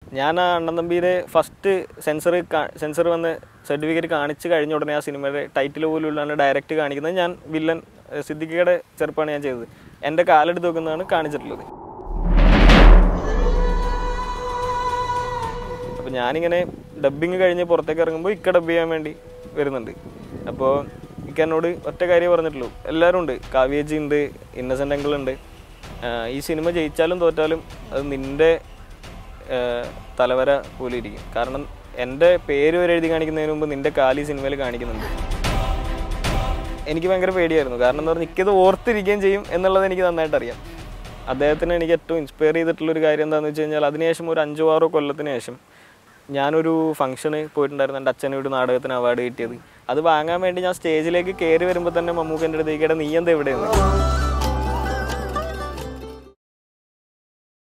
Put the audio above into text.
ഞാൻ ആ അണ്ണൻ തമ്പീരെ ഫസ്റ്റ് സെൻസർ സെൻസർ വന്ന് സർട്ടിഫിക്കറ്റ് കാണിച്ച് കഴിഞ്ഞ ഉടനെ ആ സിനിമയുടെ ടൈറ്റിൽ പോലും ഇല്ലാണ്ട് ഡയറക്റ്റ് കാണിക്കുന്നത് ഞാൻ വില്ലൻ ഏഹ് സിദ്ദിഖിയുടെ ചെറുപ്പമാണ് ഞാൻ ചെയ്തത് എൻ്റെ കാലെടുത്ത് വെക്കുന്നതാണ് കാണിച്ചിട്ടുള്ളത് അപ്പോൾ ഞാനിങ്ങനെ ഡബ്ബിങ് കഴിഞ്ഞ് പുറത്തേക്ക് ഇറങ്ങുമ്പോൾ ഇക്ക ഡബ് ചെയ്യാൻ വേണ്ടി വരുന്നുണ്ട് അപ്പോൾ ഇക്ക എന്നോട് ഒറ്റ കാര്യം പറഞ്ഞിട്ടുള്ളൂ എല്ലാവരും ഉണ്ട് കാവ്യേജി ഉണ്ട് ഇന്നസെൻ്റ് അങ്കിൾ ഉണ്ട് ആഹ് ഈ സിനിമ ജയിച്ചാലും തോറ്റാലും അത് നിൻ്റെ ആഹ് തലവര പോലെ ഇരിക്കും കാരണം എൻ്റെ പേര് വരെ എഴുതി കാണിക്കുന്നതിന് മുമ്പ് നിൻ്റെ കാലി സിനിമയിൽ കാണിക്കുന്നുണ്ട് എനിക്ക് ഭയങ്കര പേടിയായിരുന്നു കാരണം എന്താ പറഞ്ഞാൽ എനിക്കത് ഓർത്തിരിക്കുകയും ചെയ്യും എന്നുള്ളത് എനിക്ക് നന്നായിട്ട് അറിയാം അദ്ദേഹത്തിന് എനിക്ക് ഏറ്റവും ഇൻസ്പയർ ചെയ്തിട്ടുള്ളൊരു കാര്യം എന്താണെന്ന് വെച്ച് കഴിഞ്ഞാൽ അതിനുശേഷം ഒരു അഞ്ചോ ആറോ കൊല്ലത്തിന് ശേഷം ഞാനൊരു ഫംഗ്ഷന് പോയിട്ടുണ്ടായിരുന്നു എൻ്റെ അച്ഛന് ഒരു നാടകത്തിന് അവാർഡ് കിട്ടിയത് അത് വാങ്ങാൻ വേണ്ടി ഞാൻ സ്റ്റേജിലേക്ക് കയറി വരുമ്പോൾ തന്നെ മമ്മൂക്കൻ്റെ അടുത്തേക്ക് നീ എന്താ എവിടെയെന്ന്